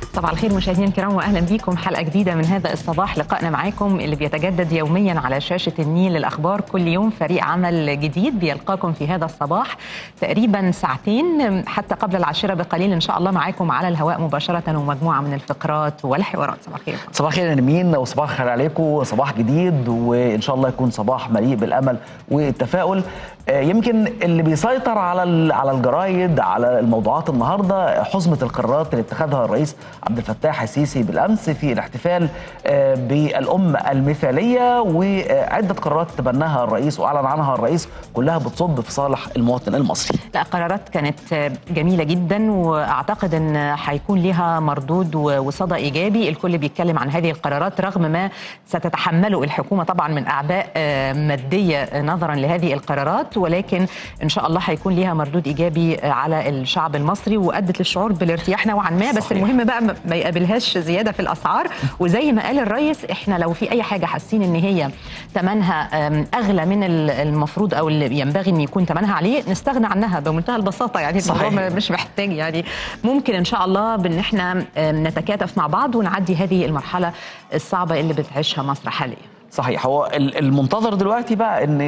صباح الخير مشاهدينا الكرام واهلا بكم حلقه جديده من هذا الصباح لقائنا معاكم اللي بيتجدد يوميا على شاشه النيل الاخبار كل يوم فريق عمل جديد بيلقاكم في هذا الصباح تقريبا ساعتين حتى قبل العاشره بقليل ان شاء الله معاكم على الهواء مباشره ومجموعه من الفقرات والحوارات صباح الخير صباح الخير يا نمين وصباح الخير عليكم صباح جديد وان شاء الله يكون صباح مليء بالامل والتفاؤل يمكن اللي بيسيطر على على الجرايد على الموضوعات النهارده حزمه القرارات اللي اتخذها الرئيس عبد الفتاح السيسي بالامس في الاحتفال بالام المثاليه وعده قرارات تبناها الرئيس واعلن عنها الرئيس كلها بتصب في صالح المواطن المصري. لا قرارات كانت جميله جدا واعتقد ان هيكون لها مردود وصدى ايجابي، الكل بيتكلم عن هذه القرارات رغم ما ستتحمله الحكومه طبعا من اعباء ماديه نظرا لهذه القرارات ولكن ان شاء الله هيكون ليها مردود ايجابي على الشعب المصري وادت للشعور بالارتياح نوعا ما بس صحيح. المهم بقى ما يقابلهاش زياده في الاسعار وزي ما قال الرئيس احنا لو في اي حاجه حاسين ان هي ثمنها اغلى من المفروض او اللي ينبغي ان يكون ثمنها عليه نستغنى عنها بمنتهى البساطه يعني الموضوع مش محتاج يعني ممكن ان شاء الله بان احنا نتكاتف مع بعض ونعدي هذه المرحله الصعبه اللي بتعيشها مصر حاليا صحيح هو المنتظر دلوقتي بقى ان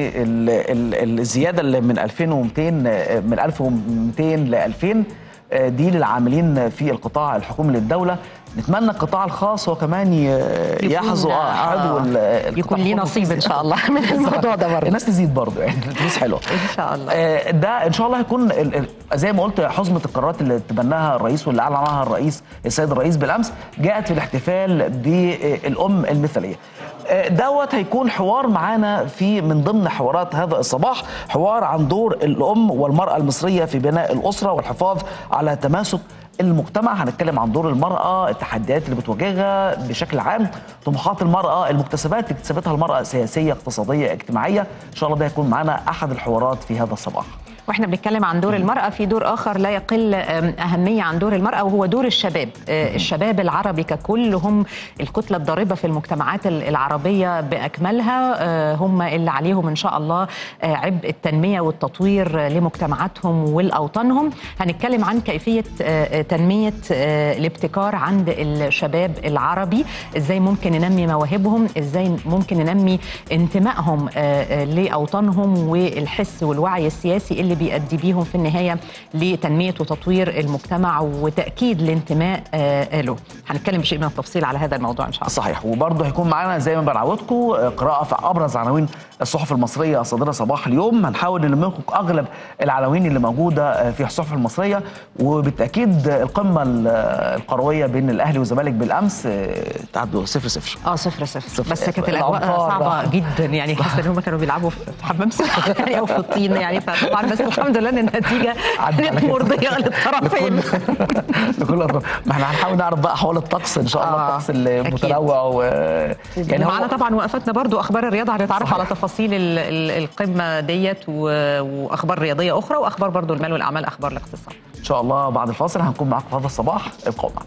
الزياده اللي من 2200 من 1200 ل 2000 دي للعاملين في القطاع الحكومي للدوله نتمنى القطاع الخاص هو كمان يحظوا آه حدو يكون ليه نصيب ان شاء الله من الموضوع ده برضه الناس تزيد برضه يعني الفلوس حلوه ان شاء الله ده ان شاء الله هيكون زي ما قلت حزمه القرارات اللي تبناها الرئيس واللي اعلن عنها الرئيس السيد الرئيس بالامس جاءت في الاحتفال بالام المثاليه دوت هيكون حوار معانا في من ضمن حوارات هذا الصباح حوار عن دور الام والمراه المصريه في بناء الاسره والحفاظ على تماسك المجتمع هنتكلم عن دور المرأة التحديات اللي بتواجهها بشكل عام طموحات المرأة المكتسبات اللي اكتسبتها المرأة سياسية اقتصادية اجتماعية إن شاء الله ده هيكون معانا أحد الحوارات في هذا الصباح واحنا بنتكلم عن دور المرأة في دور آخر لا يقل أهمية عن دور المرأة وهو دور الشباب الشباب العربي ككل هم الكتلة الضاربة في المجتمعات العربية بأكملها هم اللي عليهم إن شاء الله عبء التنمية والتطوير لمجتمعاتهم ولأوطانهم هنتكلم عن كيفية تنمية الابتكار عند الشباب العربي إزاي ممكن ننمي مواهبهم إزاي ممكن ننمي انتمائهم لأوطانهم والحس والوعي السياسي اللي بيؤدي بيهم في النهايه لتنميه وتطوير المجتمع وتاكيد الانتماء له. هنتكلم بشيء من التفصيل على هذا الموضوع ان شاء الله. صحيح وبرضه هيكون معانا زي ما بنعودكم قراءه في ابرز عناوين الصحف المصريه الصادره صباح اليوم هنحاول نلم لكم اغلب العناوين اللي موجوده في الصحف المصريه وبالتاكيد القمه القرويه بين الاهلي والزمالك بالامس تعدوا 0 0 اه 0 0 بس كانت الاجواء صعبه جدا يعني حاسه ان هم كانوا بيلعبوا في حمام سباحه يعني او في الطين يعني فطبعا بس الحمد لله ان النتيجه كانت مرضيه للطرفين لكل الاطراف ما احنا هنحاول نعرف بقى حول الطقس ان شاء الله آه الطقس المتنوع و يعني معانا طبعا وقفتنا برضو اخبار الرياضه هنتعرف على تفاصيل القمه ديت واخبار رياضيه اخرى واخبار برضو المال والاعمال اخبار الاقتصاد ان شاء الله بعد الفاصل هنكون معاكم في هذا الصباح ابقوا معنا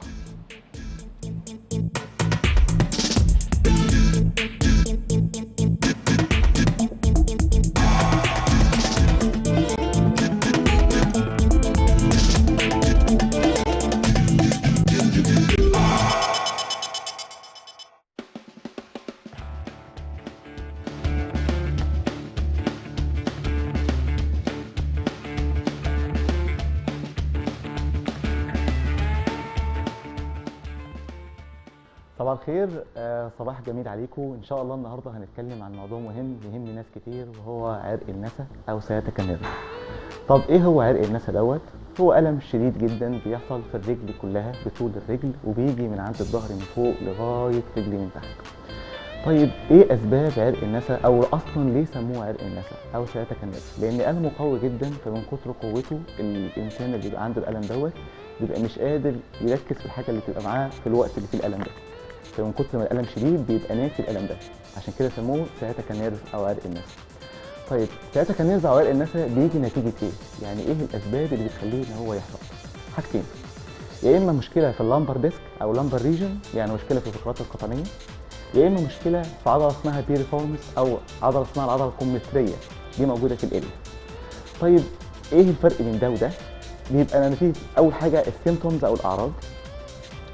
صباح الخير آه صباح جميل عليكم ان شاء الله النهارده هنتكلم عن موضوع مهم يهم ناس كتير وهو عرق النسا او سياتيكا نيرفا طب ايه هو عرق النسا دوت هو الم شديد جدا بيحصل في الرجل كلها بطول الرجل وبيجي من عند الظهر من فوق لغايه رجلي من تحت طيب ايه اسباب عرق النسا او اصلا ليه سموه عرق النسا او سياتيكا نيرفا لان المه قوي جدا فمن كتر قوته الانسان اللي بيبقى عنده الالم دوت بيبقى مش قادر يركز في الحاجه اللي بتبقى معاه في الوقت اللي فيه الالم ده فمن كتر ما الالم شديد بيبقى ناسي الالم ده عشان كده سموه سياتيكا نيرف او عرق النسا طيب سياتيكا نيرف او عرق النسا بيجي نتيجه ايه يعني ايه الاسباب اللي بتخليه ان هو يحصل حاجتين يا اما مشكله في اللامبر ديسك او لامبر ريجن يعني مشكله في الفقرات القطنيه يا اما مشكله في عضله اسمها بيريفورمس او عضله اسمها العضله الكمثريه دي موجوده في الاليا طيب ايه الفرق بين ده وده بيبقى نتيجه اول حاجه السيمتومز او الاعراض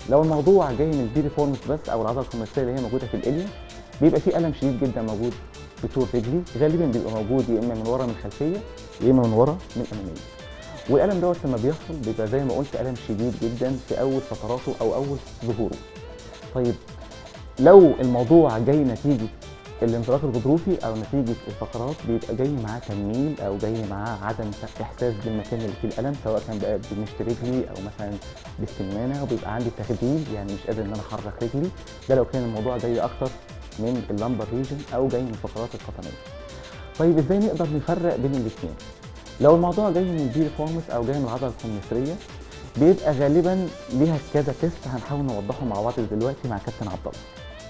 لو الموضوع جاي من البيريفورمس بس او العضله الكوميرسيه اللي هي موجوده في الاليا بيبقى في الم شديد جدا موجود بطول رجلي غالبا بيبقى موجود يا اما من ورا من خلفيه يا اما من ورا من اماميه والالم دوت لما بيحصل بيبقى زي ما قلت الم شديد جدا في اول فتراته او اول ظهوره طيب لو الموضوع جاي نتيجه الانزلاق الغضروفي او نتيجه الفقرات بيبقى جاي معاه تنميل او جاي معاه عدم احساس بالمكان اللي فيه الالم سواء كان بقى بمشط رجلي او مثلا باستمانه وبيبقى عندي تخديل يعني مش قادر ان انا احرك رجلي ده لو كان الموضوع جاي اكتر من اللمبر ريجن او جاي من الفقرات القطنيه. طيب ازاي نقدر نفرق بين الاثنين؟ لو الموضوع جاي من البيرفورمس او جاي من العضله الكمثريه بيبقى غالبا ليها كذا تيست هنحاول نوضحه مع بعض دلوقتي مع كابتن عبد الله.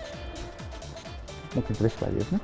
ممكن تلف بعد اذنك.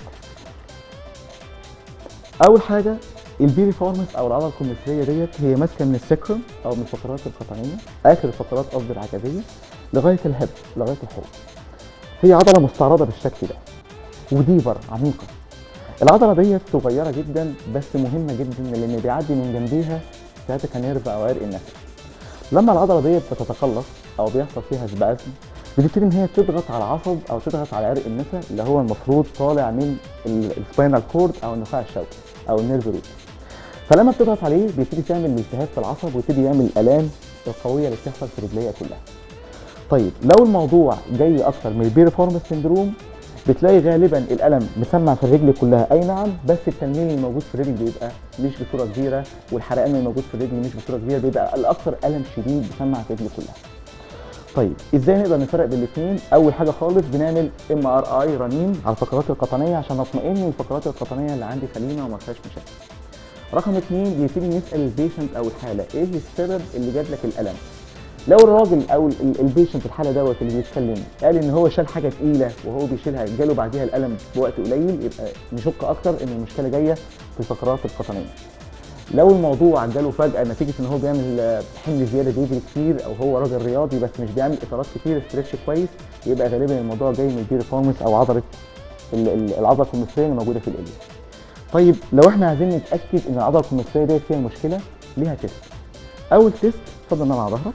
اول حاجه البيريفورمس او العضله الكمثريه ديت هي ماسكه من السكرم او من الفقرات القطنيه اخر الفقرات قصدي العجزيه لغايه الهب لغايه الحوض. هي عضله مستعرضه بالشكل ده وديبر عميقه العضله ديت صغيره جدا بس مهمه جدا لان بيعدي من جنبيها سciatica نيرف او عرق النفس لما العضله ديت بتتقلص او بيحصل فيها سبازم بتبتدي ان هي تضغط على العصب او تضغط على عرق النسا اللي هو المفروض طالع من السباينال كورد او النخاع الشوكي او النيرف روت فلما بتضغط عليه بيبتدي تعمل التهاب في العصب ويبتدي يعمل الالام القويه اللي بتحصل في رجليه كلها طيب لو الموضوع جاي اكتر من البيرفورمس سندروم بتلاقي غالبا الالم مسمع في الرجل كلها اي نعم بس التنميل الموجود في الرجل بيبقى مش بصوره كبيره والحرقان الموجود في الرجل مش بصوره كبيره بيبقى الاكثر الم شديد مسمع في الرجل كلها طيب ازاي نقدر نفرق بين الاثنين اول حاجه خالص بنعمل ام ار اي رنين على الفقرات القطنيه عشان نطمئن ان الفقرات القطنيه اللي عندي سليمه وما فيهاش مشاكل رقم اثنين بيبتدي نسال البيشنت او الحاله ايه السبب اللي جاب لك الالم لو الراجل او البيشنت الحاله دوت اللي بيتكلم قال ان هو شال حاجه تقيله وهو بيشيلها جاله بعديها الالم بوقت قليل يبقى نشك اكتر ان المشكله جايه في الفقرات القطنيه. لو الموضوع جاله فجاه نتيجه ان هو بيعمل حمل زياده بيجري كتير او هو راجل رياضي بس مش بيعمل اطارات كتير ستريتش كويس يبقى غالبا الموضوع جاي من البيرفورمنس او عضله العضله الكمثريه اللي موجوده في الاليا. طيب لو احنا عايزين نتاكد ان العضله الكمثريه ديت فيها مشكله ليها تيست. اول تيست اتفضل نام على ظهرك.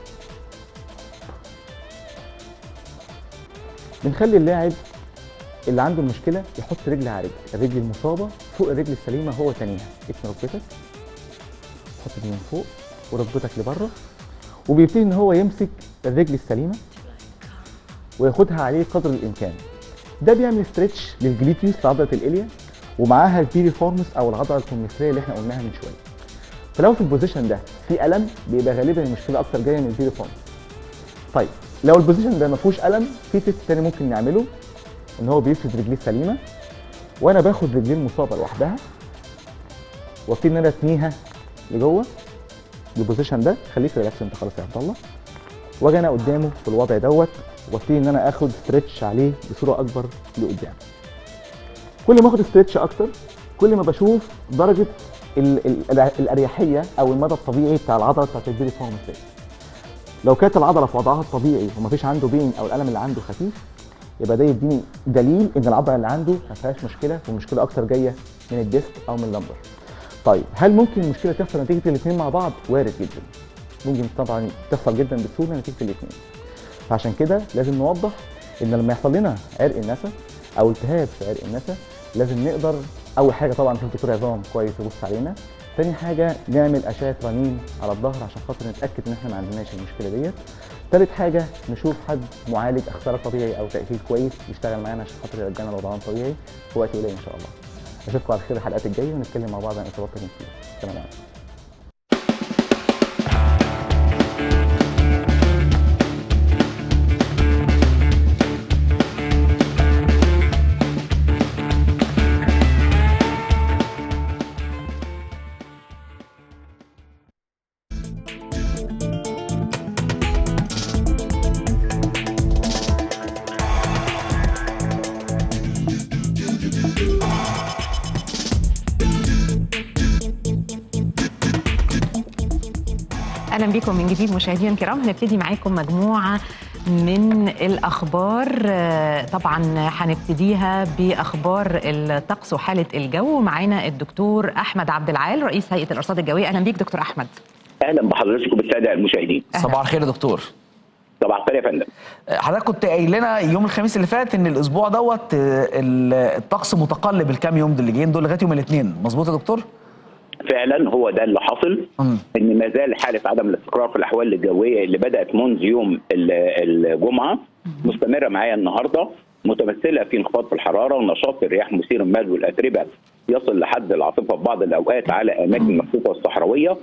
بنخلي اللاعب اللي عنده المشكله يحط رجل على رجل الرجل المصابه فوق الرجل السليمه هو تانيها اتني ركبتك حط دي من فوق وركبتك لبره وبيبتدي ان هو يمسك الرجل السليمه وياخدها عليه قدر الامكان ده بيعمل ستريتش للجليتيوس لعضله الاليا ومعاها البيريفورمس او العضله الكمثريه اللي احنا قلناها من شويه فلو في البوزيشن ده في الم بيبقى غالبا المشكله اكتر جايه من البيريفورمس طيب لو البوزيشن ده ما فيهوش الم في تيست تاني ممكن نعمله ان هو بيفرد رجليه سليمه وانا باخد رجليه المصابه لوحدها وابتدي ان انا اتنيها لجوه البوزيشن ده خليك ريلاكس انت خلاص يا عبد الله واجي انا قدامه في الوضع دوت وابتدي ان انا اخد ستريتش عليه بصوره اكبر لقدام كل ما اخد ستريتش اكتر كل ما بشوف درجه ال ال الاريحيه او المدى الطبيعي بتاع العضله بتاعت البيريفورمس لو كانت العضله في وضعها الطبيعي ومفيش عنده بين او الالم اللي عنده خفيف يبقى ده يديني دليل ان العضله اللي عنده ما فيهاش مشكله والمشكله اكتر جايه من الديسك او من اللمبر. طيب هل ممكن المشكله تحصل نتيجه الاثنين مع بعض؟ وارد جدا. ممكن طبعا تحصل جدا بسهوله نتيجه الاثنين. فعشان كده لازم نوضح ان لما يحصل لنا عرق النسا او التهاب في عرق النسا لازم نقدر اول حاجه طبعا نشوف دكتور عظام كويس يبص علينا تاني حاجه نعمل اشعه رنين على الظهر عشان خاطر نتاكد ان احنا ما عندناش المشكله ديت تالت حاجه نشوف حد معالج اخصائي طبيعي او تاهيل كويس يشتغل معانا عشان خاطر يرجعنا لوضعنا طبيعي في وقت قليل ان شاء الله اشوفكم على خير الحلقات الجايه ونتكلم مع بعض عن اصابات الجنسيه سلام عليكم اهلا بكم من جديد مشاهدينا الكرام هنبتدي معاكم مجموعه من الاخبار آه، طبعا هنبتديها باخبار الطقس وحاله الجو معانا الدكتور احمد عبد العال رئيس هيئه الارصاد الجويه اهلا بيك دكتور احمد اهلا بحضرتك وبالساده المشاهدين صباح الخير يا دكتور. صباح الخير يا فندم حضرتك كنت قايل لنا يوم الخميس اللي فات ان الاسبوع دوت آه، ال- الطقس متقلب الكام يوم اللي جايين دول لغايه يوم الاثنين مظبوط يا دكتور؟ فعلا هو ده اللي حصل مم. ان ما زال حاله عدم الاستقرار في الاحوال الجويه اللي بدات منذ يوم ال- الجمعه مستمره معايا النهارده متمثله في انخفاض في الحراره ونشاط الرياح مثير المال والاتربه يصل لحد العاصفه في بعض الاوقات على اماكن مكشوفه والصحراويه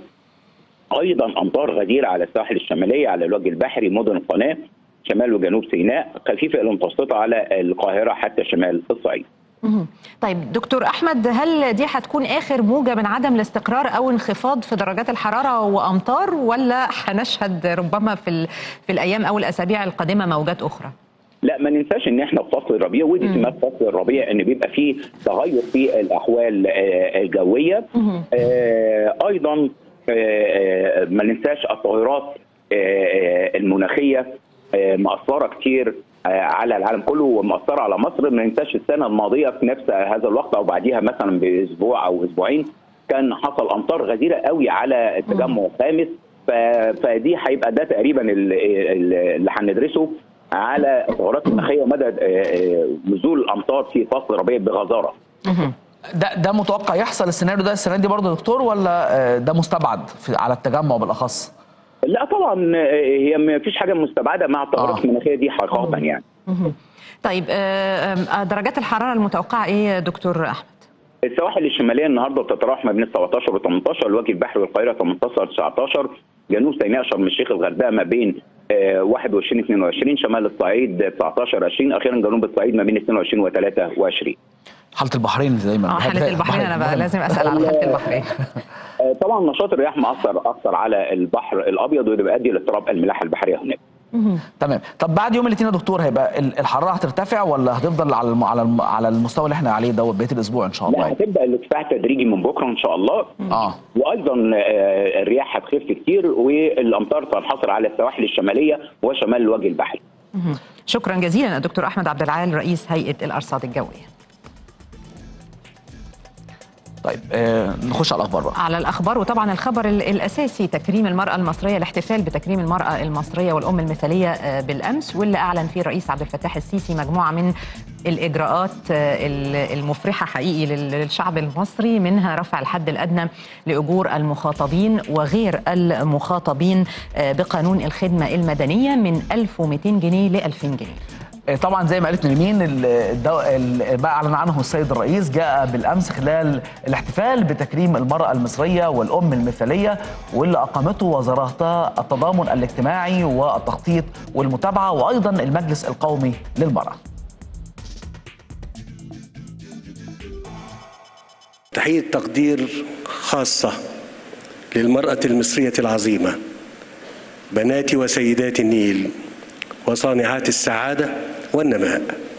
ايضا امطار غزيره على الساحل الشماليه على الوجه البحري مدن القناه شمال وجنوب سيناء خفيفه الى متوسطه على القاهره حتى شمال الصعيد مهم. طيب دكتور احمد هل دي هتكون اخر موجه من عدم الاستقرار او انخفاض في درجات الحراره وامطار ولا هنشهد ربما في ال- في الايام او الاسابيع القادمه موجات اخرى؟ لا ما ننساش ان احنا في فصل الربيع ودي سمات فصل الربيع ان بيبقى فيه تغير في الاحوال آه، الجويه آه، ايضا آه، آه، ما ننساش التغيرات آه، آه، المناخيه آه، مأثره كتير آه، على العالم كله ومأثره على مصر ما ننساش السنه الماضيه في نفس هذا الوقت او بعديها مثلا باسبوع او اسبوعين كان حصل امطار غزيره قوي على التجمع الخامس ف- فدي هيبقى ده تقريبا ال- ال- اللي هندرسه على التغيرات المناخيه ومدى آه، آه، نزول الامطار في فصل الربيع بغزاره. مهم. ده ده متوقع يحصل السيناريو ده السنه دي برضه يا دكتور ولا آه، ده مستبعد في على التجمع بالاخص؟ لا طبعا آه، هي ما فيش حاجه مستبعده مع التغيرات آه. المناخيه دي حقيقه يعني. مهم. طيب آه، آه، درجات الحراره المتوقعه ايه يا دكتور احمد؟ السواحل الشماليه النهارده بتتراوح ما بين 17 و 18 الوجه البحري والقاهره 18 19 جنوب سيناء شرم الشيخ الغردقه ما بين آه، 21 22 شمال الصعيد 19 20 اخيرا جنوب الصعيد ما بين 22 و 23 حاله البحرين زي ما اه حاله البحرين انا بقى مهم. لازم اسال على حاله البحرين آه، طبعا نشاط الرياح مأثر اثر على البحر الابيض وده بيؤدي لاضطراب الملاحه البحريه هناك مهم. تمام طب بعد يوم الاثنين يا دكتور هيبقى ال- الحراره هترتفع ولا هتفضل على الم... على الم... على المستوى اللي احنا عليه دوت بقيه الاسبوع ان شاء الله لا يعني. هتبدا الارتفاع تدريجي من بكره ان شاء الله اه وايضا آه، الرياح هتخف كتير والامطار تنحصر على السواحل الشماليه وشمال الوجه البحري مهم. شكرا جزيلا الدكتور احمد عبد العال رئيس هيئه الارصاد الجويه طيب آه نخش على الاخبار بقى على الاخبار وطبعا الخبر ال- الاساسي تكريم المراه المصريه الاحتفال بتكريم المراه المصريه والام المثاليه آه، بالامس واللي اعلن فيه الرئيس عبد الفتاح السيسي مجموعه من الاجراءات آه، ال- المفرحه حقيقي لل- للشعب المصري منها رفع الحد الادنى لاجور المخاطبين وغير المخاطبين آه، بقانون الخدمه المدنيه من 1200 جنيه ل 2000 جنيه آه، طبعا زي ما قالت نرمين ال- الدو... ال- ما اعلن عنه السيد الرئيس جاء بالامس خلال الاحتفال بتكريم المراه المصريه والام المثاليه واللي اقامته وزارتا التضامن الاجتماعي والتخطيط والمتابعه وايضا المجلس القومي للمراه تحية تقدير خاصة للمرأة المصرية العظيمة بنات وسيدات النيل وصانعات السعادة والنماء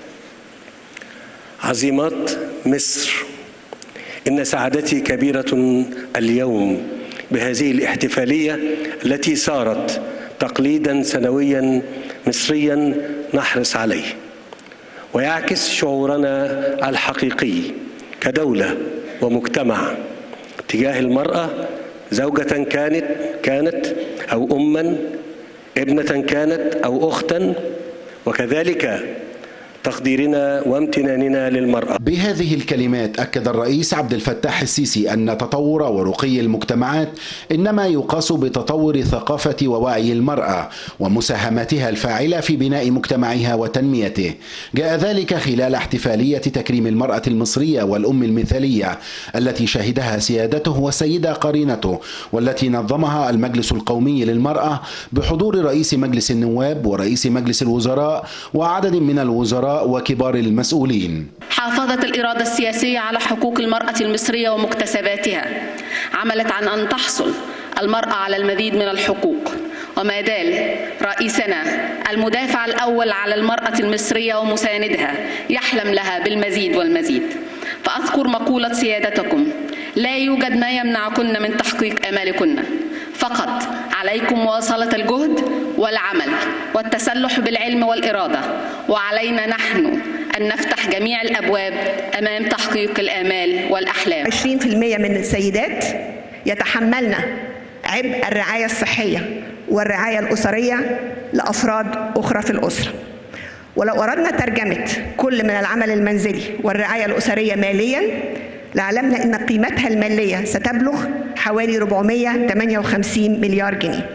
عظيمات مصر إن سعادتي كبيرة اليوم بهذه الاحتفالية التي صارت تقليدا سنويا مصريا نحرص عليه ويعكس شعورنا الحقيقي كدولة ومجتمع تجاه المرأة زوجة كانت كانت أو أما ابنة كانت أو أختا وكذلك تقديرنا وامتناننا للمرأة بهذه الكلمات أكد الرئيس عبد الفتاح السيسي أن تطور ورقي المجتمعات إنما يقاس بتطور ثقافة ووعي المرأة ومساهمتها الفاعلة في بناء مجتمعها وتنميته جاء ذلك خلال احتفالية تكريم المرأة المصرية والأم المثالية التي شهدها سيادته والسيدة قرينته والتي نظمها المجلس القومي للمرأة بحضور رئيس مجلس النواب ورئيس مجلس الوزراء وعدد من الوزراء وكبار المسؤولين حافظت الإرادة السياسية على حقوق المرأة المصرية ومكتسباتها عملت عن أن تحصل المرأة على المزيد من الحقوق وما زال رئيسنا المدافع الأول على المرأة المصرية ومساندها يحلم لها بالمزيد والمزيد فأذكر مقولة سيادتكم لا يوجد ما يمنعكن من تحقيق آمالكن فقط عليكم مواصلة الجهد والعمل والتسلح بالعلم والإرادة وعلينا نحن أن نفتح جميع الأبواب أمام تحقيق الآمال والأحلام 20% من السيدات يتحملن عبء الرعاية الصحية والرعاية الأسرية لأفراد أخرى في الأسرة ولو أردنا ترجمة كل من العمل المنزلي والرعاية الأسرية ماليا لعلمنا أن قيمتها المالية ستبلغ حوالي 458 مليار جنيه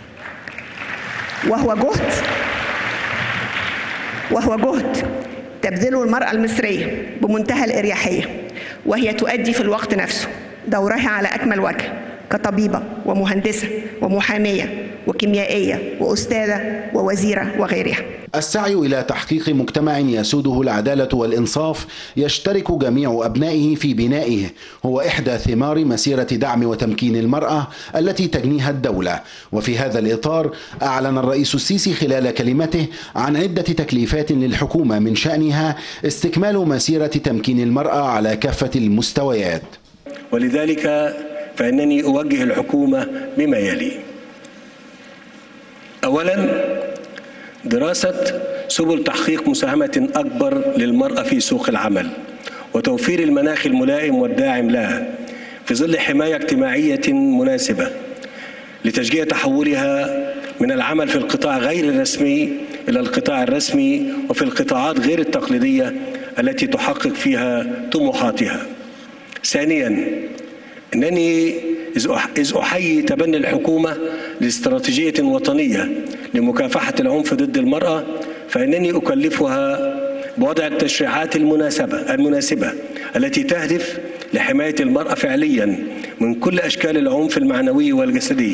وهو جهد وهو جهد تبذله المرأة المصرية بمنتهى الإريحية وهي تؤدي في الوقت نفسه دورها على أكمل وجه كطبيبة ومهندسة ومحامية وكيميائية وأستاذة ووزيرة وغيرها السعي إلى تحقيق مجتمع يسوده العدالة والإنصاف يشترك جميع أبنائه في بنائه هو إحدى ثمار مسيرة دعم وتمكين المرأة التي تجنيها الدولة وفي هذا الإطار أعلن الرئيس السيسي خلال كلمته عن عدة تكليفات للحكومة من شأنها استكمال مسيرة تمكين المرأة على كافة المستويات ولذلك فإنني أوجه الحكومة بما يلي أولا دراسة سبل تحقيق مساهمة أكبر للمرأة في سوق العمل وتوفير المناخ الملائم والداعم لها في ظل حماية اجتماعية مناسبة لتشجيع تحولها من العمل في القطاع غير الرسمي إلى القطاع الرسمي وفي القطاعات غير التقليدية التي تحقق فيها طموحاتها ثانيا انني اذ احيي تبني الحكومه لاستراتيجيه وطنيه لمكافحه العنف ضد المراه فانني اكلفها بوضع التشريعات المناسبه المناسبه التي تهدف لحمايه المراه فعليا من كل اشكال العنف المعنوي والجسدي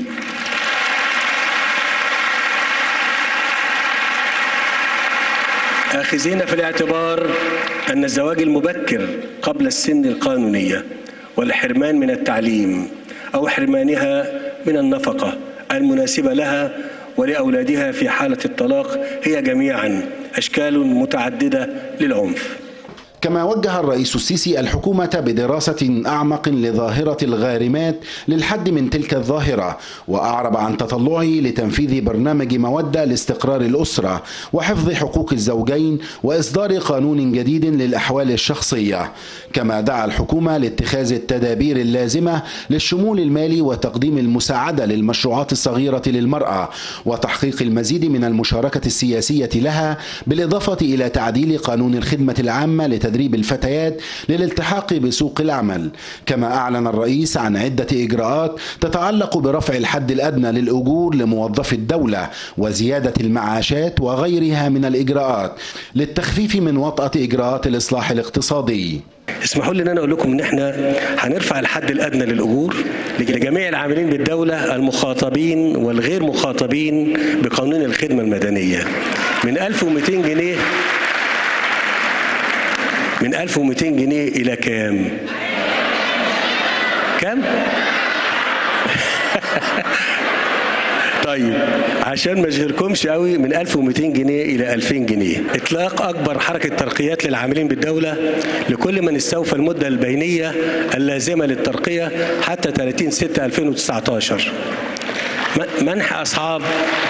آخذين في الاعتبار أن الزواج المبكر قبل السن القانونية والحرمان من التعليم أو حرمانها من النفقة المناسبة لها ولأولادها في حالة الطلاق هي جميعا أشكال متعددة للعنف كما وجه الرئيس السيسي الحكومة بدراسة أعمق لظاهرة الغارمات للحد من تلك الظاهرة وأعرب عن تطلعه لتنفيذ برنامج مودة لاستقرار الأسرة وحفظ حقوق الزوجين وإصدار قانون جديد للأحوال الشخصية كما دعا الحكومة لاتخاذ التدابير اللازمة للشمول المالي وتقديم المساعدة للمشروعات الصغيرة للمرأة وتحقيق المزيد من المشاركة السياسية لها بالإضافة إلى تعديل قانون الخدمة العامة لتدريب الفتيات للالتحاق بسوق العمل كما أعلن الرئيس عن عدة إجراءات تتعلق برفع الحد الأدنى للأجور لموظفي الدولة وزيادة المعاشات وغيرها من الإجراءات للتخفيف من وطأة إجراءات الإصلاح الاقتصادي اسمحوا لي ان انا اقول لكم ان احنا هنرفع الحد الادنى للاجور لجميع العاملين بالدوله المخاطبين والغير مخاطبين بقانون الخدمه المدنيه من 1200 جنيه من 1200 جنيه الى كام؟ كام؟ طيب عشان ما اشغلكمش قوي من 1200 جنيه الى 2000 جنيه اطلاق اكبر حركه ترقيات للعاملين بالدوله لكل من استوفى المده البينيه اللازمه للترقيه حتى 30 6 2019 منح اصحاب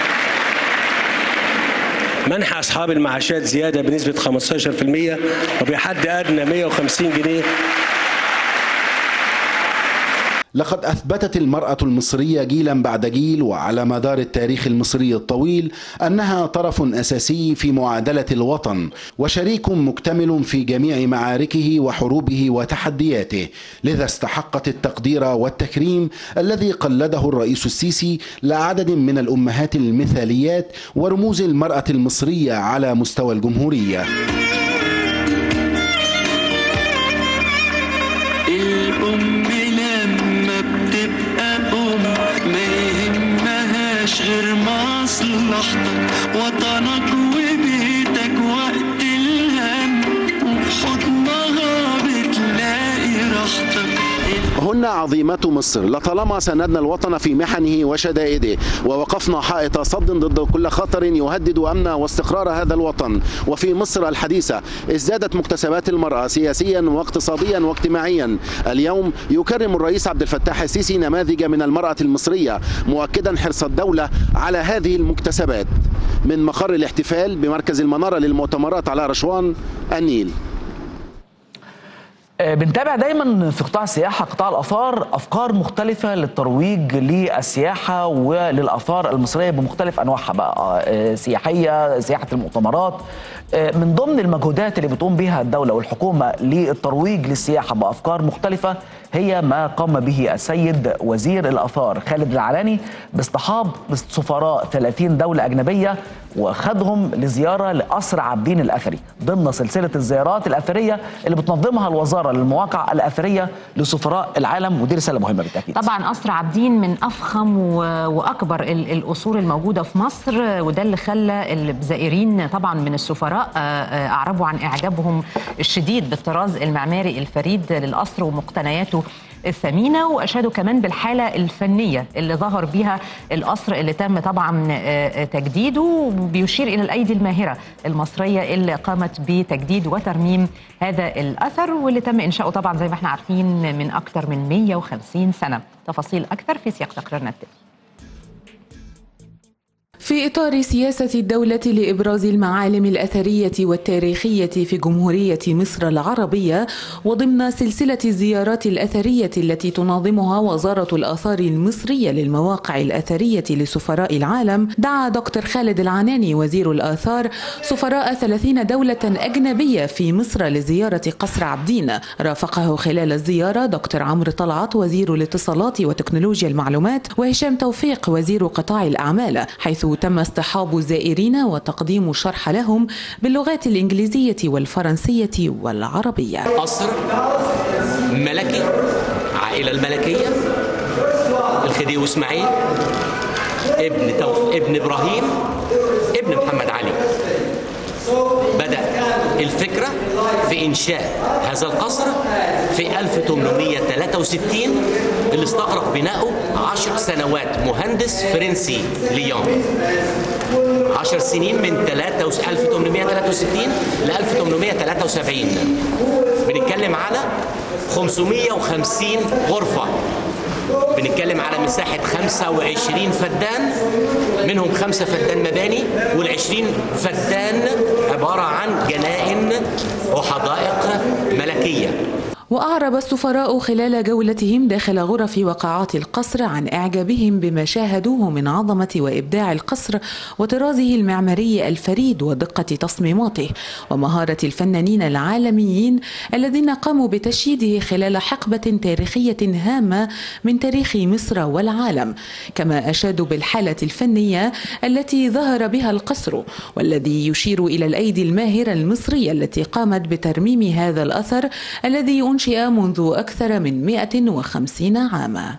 منح اصحاب المعاشات زياده بنسبه 15% وبحد ادنى 150 جنيه لقد أثبتت المرأة المصرية جيلا بعد جيل وعلى مدار التاريخ المصري الطويل أنها طرف أساسي في معادلة الوطن وشريك مكتمل في جميع معاركه وحروبه وتحدياته لذا استحقت التقدير والتكريم الذي قلده الرئيس السيسي لعدد من الأمهات المثاليات ورموز المرأة المصرية على مستوى الجمهورية الأم لما بتبقى أم ما يهمهاش غير مصلحتك وطنك وبيتك وقت الهم وفي حضنها بتلاقي راحتك هن عظيمات مصر لطالما سندنا الوطن في محنه وشدائده ووقفنا حائط صد ضد كل خطر يهدد امن واستقرار هذا الوطن وفي مصر الحديثه ازدادت مكتسبات المراه سياسيا واقتصاديا واجتماعيا اليوم يكرم الرئيس عبد الفتاح السيسي نماذج من المراه المصريه مؤكدا حرص الدوله على هذه المكتسبات من مقر الاحتفال بمركز المناره للمؤتمرات على رشوان النيل آه، بنتابع دايما في قطاع السياحه قطاع الاثار افكار مختلفه للترويج للسياحه وللاثار المصريه بمختلف انواعها بقى آه، سياحيه سياحه المؤتمرات آه، من ضمن المجهودات اللي بتقوم بها الدوله والحكومه للترويج للسياحه بافكار مختلفه هي ما قام به السيد وزير الاثار خالد العلاني باصطحاب سفراء 30 دوله اجنبيه وخدهم لزياره لقصر عابدين الاثري ضمن سلسله الزيارات الاثريه اللي بتنظمها الوزاره للمواقع الاثريه لسفراء العالم ودي رساله مهمه بالتاكيد طبعا قصر عابدين من افخم و- واكبر ال- القصور الموجوده في مصر وده اللي خلى الزائرين طبعا من السفراء آه، آه، اعربوا عن اعجابهم الشديد بالطراز المعماري الفريد للقصر ومقتنياته الثمينه واشادوا كمان بالحاله الفنيه اللي ظهر بيها القصر اللي تم طبعا آه، آه، تجديده وبيشير الى الايدي الماهره المصريه اللي قامت بتجديد وترميم هذا الاثر واللي تم انشاؤه طبعا زي ما احنا عارفين من اكثر من 150 سنه تفاصيل اكثر في سياق تقريرنا التالي في إطار سياسة الدولة لإبراز المعالم الأثرية والتاريخية في جمهورية مصر العربية وضمن سلسلة الزيارات الأثرية التي تنظمها وزارة الآثار المصرية للمواقع الأثرية لسفراء العالم دعا دكتور خالد العناني وزير الآثار سفراء 30 دولة أجنبية في مصر لزيارة قصر عابدين رافقه خلال الزيارة دكتور عمرو طلعت وزير الاتصالات وتكنولوجيا المعلومات وهشام توفيق وزير قطاع الأعمال حيث تم اصطحاب الزائرين وتقديم الشرح لهم باللغات الإنجليزية والفرنسية والعربية قصر ملكي عائلة الملكية الخديوي اسماعيل ابن توف ابن ابراهيم ابن محمد علي بدأ الفكرة في إنشاء هذا القصر في 1863 اللي استغرق بناؤه عشر سنوات مهندس فرنسي ليون عشر سنين من 1863 ل 1873 بنتكلم على 550 غرفة بنتكلم على مساحة 25 فدان منهم خمسة فدان مباني والعشرين فدان عبارة عن جنائن وحدائق ملكية وأعرب السفراء خلال جولتهم داخل غرف وقاعات القصر عن إعجابهم بما شاهدوه من عظمة وإبداع القصر وطرازه المعماري الفريد ودقة تصميماته ومهارة الفنانين العالميين الذين قاموا بتشييده خلال حقبة تاريخية هامة من تاريخ مصر والعالم كما أشادوا بالحالة الفنية التي ظهر بها القصر والذي يشير إلى الأيدي الماهرة المصرية التي قامت بترميم هذا الأثر الذي أنشئ منذ أكثر من 150 عاما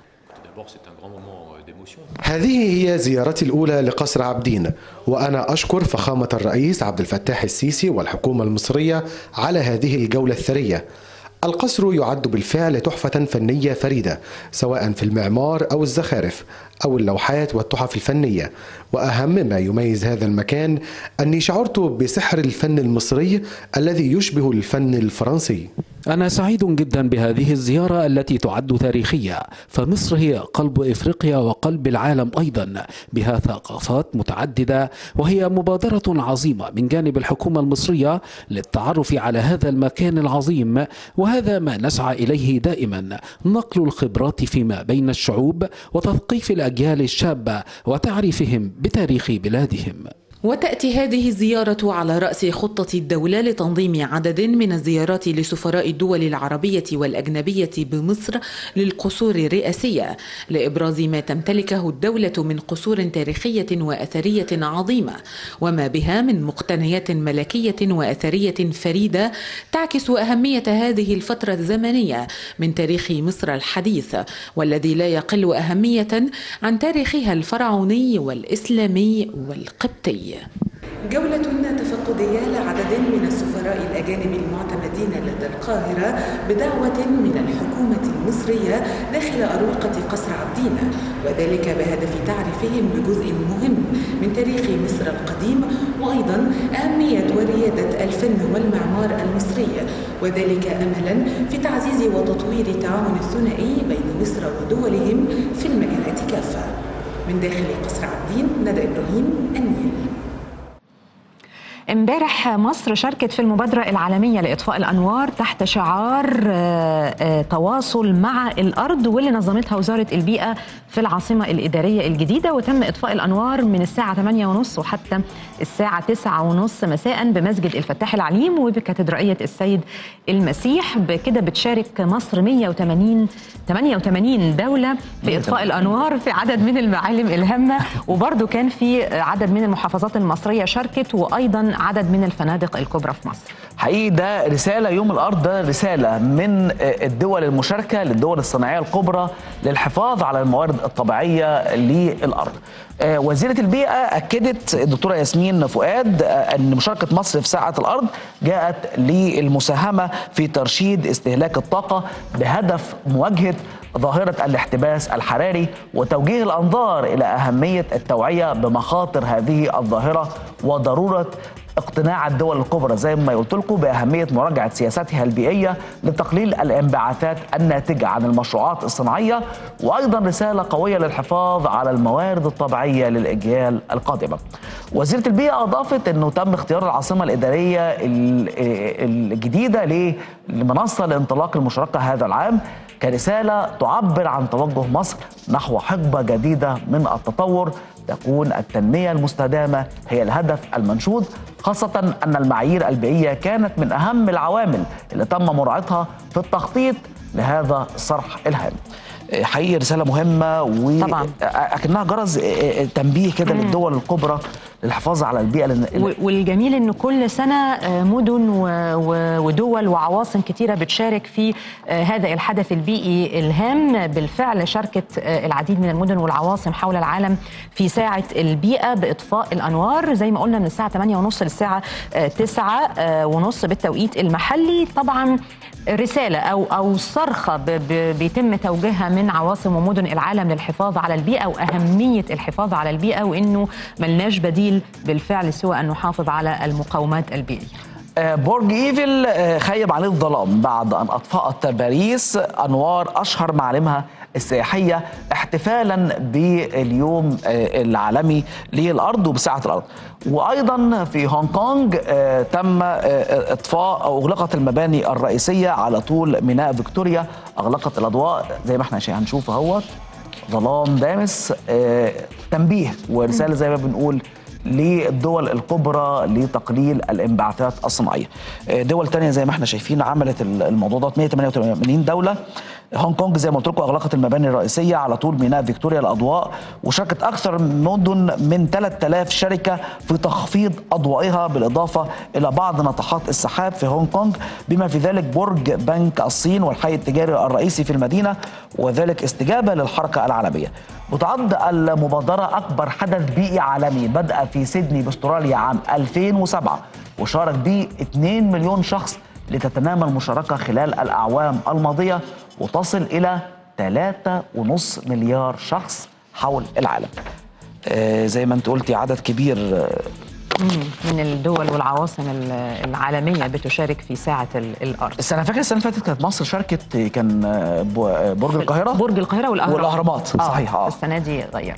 هذه هي زيارتي الأولى لقصر عابدين وأنا أشكر فخامة الرئيس عبد الفتاح السيسي والحكومة المصرية على هذه الجولة الثرية القصر يعد بالفعل تحفة فنية فريدة سواء في المعمار أو الزخارف أو اللوحات والتحف الفنية وأهم ما يميز هذا المكان أني شعرت بسحر الفن المصري الذي يشبه الفن الفرنسي أنا سعيد جدا بهذه الزيارة التي تعد تاريخية فمصر هي قلب إفريقيا وقلب العالم أيضا بها ثقافات متعددة وهي مبادرة عظيمة من جانب الحكومة المصرية للتعرف على هذا المكان العظيم وهذا ما نسعى إليه دائما نقل الخبرات فيما بين الشعوب وتثقيف الأجيال الشابة وتعريفهم بتاريخ بلادهم وتأتي هذه الزيارة على رأس خطة الدولة لتنظيم عدد من الزيارات لسفراء الدول العربية والأجنبية بمصر للقصور الرئاسية لإبراز ما تمتلكه الدولة من قصور تاريخية وأثرية عظيمة وما بها من مقتنيات ملكية وأثرية فريدة تعكس أهمية هذه الفترة الزمنية من تاريخ مصر الحديث والذي لا يقل أهمية عن تاريخها الفرعوني والإسلامي والقبطي جولة تفقدية لعدد من السفراء الأجانب المعتمدين لدى القاهرة بدعوة من الحكومة المصرية داخل أروقة قصر عابدين وذلك بهدف تعريفهم بجزء مهم من تاريخ مصر القديم وأيضا أهمية وريادة الفن والمعمار المصري وذلك أملا في تعزيز وتطوير التعاون الثنائي بين مصر ودولهم في المجالات كافة من داخل قصر عابدين ندى إبراهيم النيل امبارح مصر شاركت في المبادرة العالمية لإطفاء الأنوار تحت شعار آه، آه، تواصل مع الأرض واللي نظمتها وزارة البيئة في العاصمة الإدارية الجديدة وتم إطفاء الأنوار من الساعة 8:30 وحتى الساعة 9:30 مساء بمسجد الفتاح العليم وبكاتدرائية السيد المسيح بكده بتشارك مصر 180 88 دولة في إطفاء الأنوار في عدد من المعالم الهامة وبرضه كان في عدد من المحافظات المصرية شاركت وأيضا عدد من الفنادق الكبرى في مصر حقيقي ده رسالة يوم الأرض ده رسالة من الدول المشاركة للدول الصناعية الكبرى للحفاظ على الموارد الطبيعية للأرض آه، وزيرة البيئة أكدت الدكتورة ياسمين فؤاد آه، أن مشاركة مصر في ساعة الأرض جاءت للمساهمة في ترشيد استهلاك الطاقة بهدف مواجهة ظاهرة الاحتباس الحراري وتوجيه الأنظار إلى أهمية التوعية بمخاطر هذه الظاهرة وضرورة اقتناع الدول الكبرى زي ما قلت لكم باهميه مراجعه سياساتها البيئيه لتقليل الانبعاثات الناتجه عن المشروعات الصناعيه وايضا رساله قويه للحفاظ على الموارد الطبيعيه للاجيال القادمه. وزيره البيئه اضافت انه تم اختيار العاصمه الاداريه ال- الجديده لمنصه لانطلاق المشاركه هذا العام كرساله تعبر عن توجه مصر نحو حقبه جديده من التطور تكون التنميه المستدامه هي الهدف المنشود خاصه ان المعايير البيئيه كانت من اهم العوامل اللي تم مراعاتها في التخطيط لهذا الصرح الهام. حقيقي رساله مهمه طبعاً. واكنها جرس تنبيه كده للدول الكبرى للحفاظ على البيئه لان و- والجميل انه كل سنه آه، مدن و- و- ودول وعواصم كتيره بتشارك في آه، هذا الحدث البيئي الهام بالفعل شاركت آه، العديد من المدن والعواصم حول العالم في ساعه البيئه باطفاء الانوار زي ما قلنا من الساعه 8:30 للساعه 9:30 بالتوقيت المحلي طبعا رساله او او صرخه ب- ب- بيتم توجيهها من عواصم ومدن العالم للحفاظ على البيئه واهميه الحفاظ على البيئه وانه ملناش بديل بالفعل سوى ان نحافظ على المقاومات البيئيه. آه، برج ايفل آه، خيب عليه الظلام بعد ان اطفأت باريس انوار اشهر معالمها السياحيه احتفالا باليوم آه، العالمي للارض وبساعه الارض. وايضا في هونج كونج آه، تم آه، اطفاء او اغلقت المباني الرئيسيه على طول ميناء فيكتوريا اغلقت الاضواء زي ما احنا شا- هنشوف اهوت ظلام دامس آه، تنبيه ورساله زي ما بنقول للدول الكبرى لتقليل الانبعاثات الصناعيه. آه، دول تانية زي ما احنا شايفين عملت ال- الموضوع ده 188 دوله هونج كونج زي ما قلت لكم اغلقت المباني الرئيسيه على طول ميناء فيكتوريا الاضواء وشاركت اكثر من مدن من 3000 شركه في تخفيض اضوائها بالاضافه الى بعض ناطحات السحاب في هونج كونج بما في ذلك برج بنك الصين والحي التجاري الرئيسي في المدينه وذلك استجابه للحركه العالميه. وتعد المبادره اكبر حدث بيئي عالمي بدأ في سيدني باستراليا عام 2007 وشارك به 2 مليون شخص لتتنامى المشاركه خلال الاعوام الماضيه وتصل الى 3.5 مليار شخص حول العالم. آه، زي ما انت قلتي عدد كبير آه، مم، من الدول والعواصم ال- العالمية بتشارك في ساعة ال- الأرض السنه فاكر السنه اللي فاتت كانت مصر شاركت كان آه، ب- آه، برج القاهره برج القاهرة والأهرامات والاهرامات صحيح اه السنة دي غير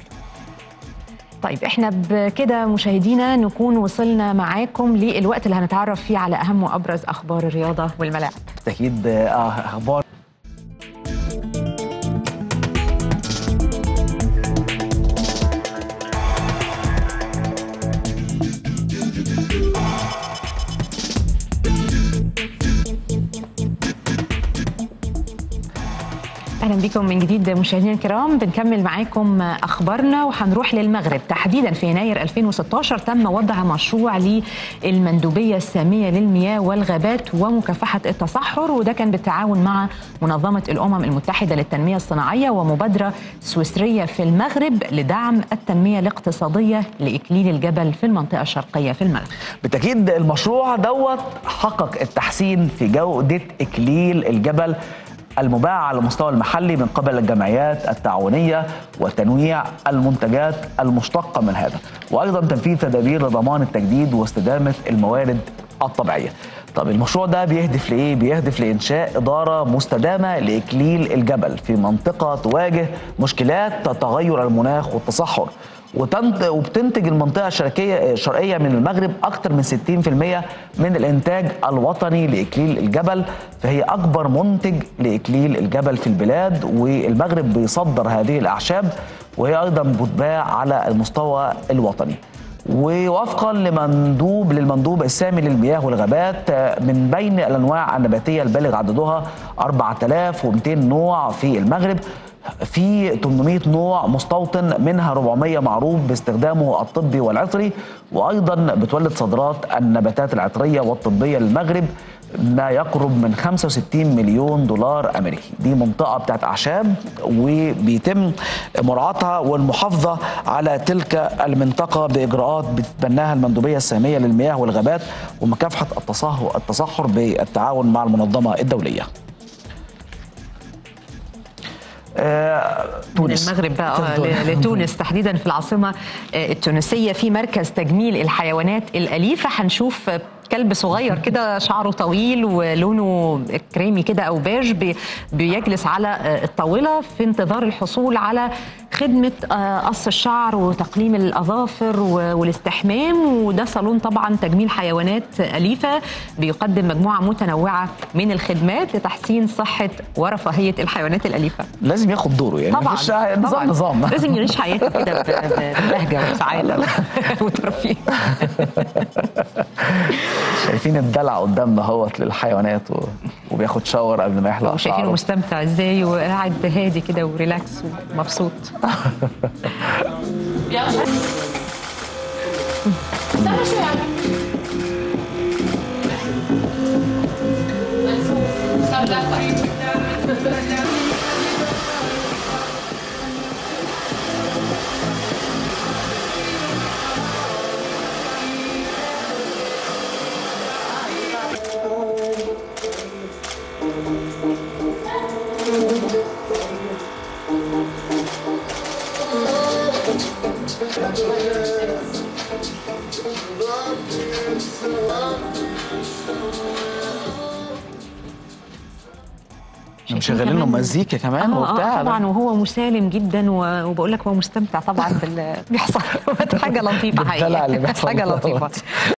طيب احنا بكده مشاهدينا نكون وصلنا معاكم للوقت اللي هنتعرف فيه على أهم وأبرز أخبار الرياضة والملاعب بالتاكيد آه، اخبار اهلا بكم من جديد مشاهدينا الكرام بنكمل معاكم اخبارنا وهنروح للمغرب تحديدا في يناير 2016 تم وضع مشروع للمندوبيه الساميه للمياه والغابات ومكافحه التصحر وده كان بالتعاون مع منظمه الامم المتحده للتنميه الصناعيه ومبادره سويسريه في المغرب لدعم التنميه الاقتصاديه لاكليل الجبل في المنطقه الشرقيه في المغرب بالتاكيد المشروع دوت حقق التحسين في جوده اكليل الجبل المباع على المستوى المحلي من قبل الجمعيات التعاونيه وتنويع المنتجات المشتقه من هذا وايضا تنفيذ تدابير لضمان التجديد واستدامه الموارد الطبيعيه. طب المشروع ده بيهدف لايه؟ بيهدف لانشاء اداره مستدامه لاكليل الجبل في منطقه تواجه مشكلات تغير المناخ والتصحر. وتنت- وبتنتج المنطقه الشرقيه الشرقيه من المغرب اكثر من 60% من الانتاج الوطني لاكليل الجبل فهي اكبر منتج لاكليل الجبل في البلاد والمغرب بيصدر هذه الاعشاب وهي ايضا بتباع على المستوى الوطني. ووفقا لمندوب للمندوب السامي للمياه والغابات آه، من بين الانواع النباتيه البالغ عددها 4200 نوع في المغرب في 800 نوع مستوطن منها 400 معروف باستخدامه الطبي والعطري وايضا بتولد صادرات النباتات العطريه والطبيه للمغرب ما يقرب من 65 مليون دولار امريكي دي منطقه بتاعت اعشاب وبيتم مراعاتها والمحافظه على تلك المنطقه باجراءات بتتبناها المندوبيه الساميه للمياه والغابات ومكافحه التصحر التصحر بالتعاون مع المنظمه الدوليه آه، من تونس المغرب بقى آه، ل- لتونس تحديدا في العاصمه آه، التونسيه في مركز تجميل الحيوانات الاليفه هنشوف آه، كلب صغير كده شعره طويل ولونه كريمي كده او بيج بي- بيجلس على آه، الطاوله في انتظار الحصول على خدمه آه، قص الشعر وتقليم الاظافر و- والاستحمام وده صالون طبعا تجميل حيوانات اليفه بيقدم مجموعه متنوعه من الخدمات لتحسين صحه ورفاهيه الحيوانات الاليفه لازم ياخد دوره يعني طبعا مفيش نظام طبعاً. نظام لازم يعيش حياته كده ب- ب- ببهجه وسعاده وترفيه شايفين الدلع قدامنا اهوت للحيوانات و... وبياخد شاور قبل ما يحلق وشايفينه شعره مستمتع ازاي وقاعد هادي كده وريلاكس ومبسوط مشغلين له مزيكا كمان آه وبتاع آه طبعا وهو مسالم جدا و- وبقول لك هو مستمتع طبعا بال بيحصل حاجه لطيفه بالدلع اللي حقيقه بيحصل حاجه دوت. لطيفه